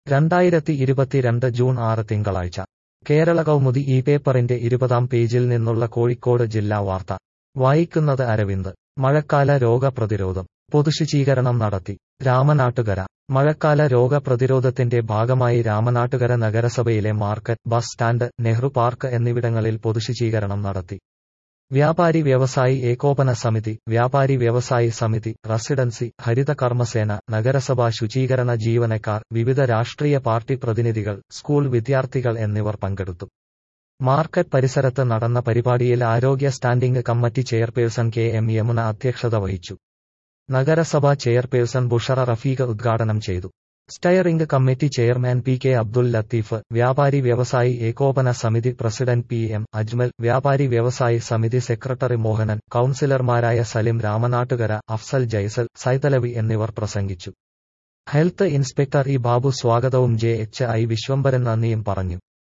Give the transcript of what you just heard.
രണ്ടായിരത്തി ഇരുപത്തിരണ്ട് ജൂൺ ആറ് തിങ്കളാഴ്ച കേരള കൗമുദി ഈ പേപ്പറിന്റെ ഇരുപതാം പേജിൽ നിന്നുള്ള കോഴിക്കോട് ജില്ലാ വാർത്ത വായിക്കുന്നത് അരവിന്ദ് മഴക്കാല രോഗപ്രതിരോധം പൊതുശുചീകരണം നടത്തി രാമനാട്ടുകര മഴക്കാല രോഗപ്രതിരോധത്തിന്റെ ഭാഗമായി രാമനാട്ടുകര നഗരസഭയിലെ market bus stand Nehru park എന്നിവിടങ്ങളിൽ പൊതുശുചീകരണം നടത്തി വ്യാപാരി വ്യവസായി ഏകോപന സമിതി വ്യാപാരി വ്യവസായി സമിതി റെസിഡൻസി ഹരിത കർമ്മസേന നഗരസഭാ ശുചീകരണ ജീവനക്കാർ വിവിധ രാഷ്ട്രീയ പാർട്ടി പ്രതിനിധികൾ സ്കൂൾ വിദ്യാർത്ഥികൾ എന്നിവർ പങ്കെടുത്തു മാർക്കറ്റ് പരിസരത്ത് നടന്ന പരിപാടിയിൽ ആരോഗ്യ standing committee chairperson K M Yamuna അധ്യക്ഷത വഹിച്ചു നഗരസഭാ ചെയർപേഴ്സൺ ബുഷറ റഫീഖ് ഉദ്ഘാടനം ചെയ്തു steering committee chairman P K Abdul Latheef വ്യാപാരി വ്യവസായി ഏകോപന സമിതി പ്രസിഡന്റ് പി എം അജ്മൽ വ്യാപാരി വ്യവസായി സമിതി സെക്രട്ടറി മോഹനൻ കൌൺസിലർമാരായ സലിം രാമനാട്ടുകര അഫ്സൽ ജൈസൽ സൈതലവി എന്നിവർ പ്രസംഗിച്ചു ഹെൽത്ത് ഇൻസ്പെക്ടർ ഇ ബാബു സ്വാഗതവും ജെ എച്ച് ഐ വിശ്വംഭരൻ നന്ദിയും പറഞ്ഞു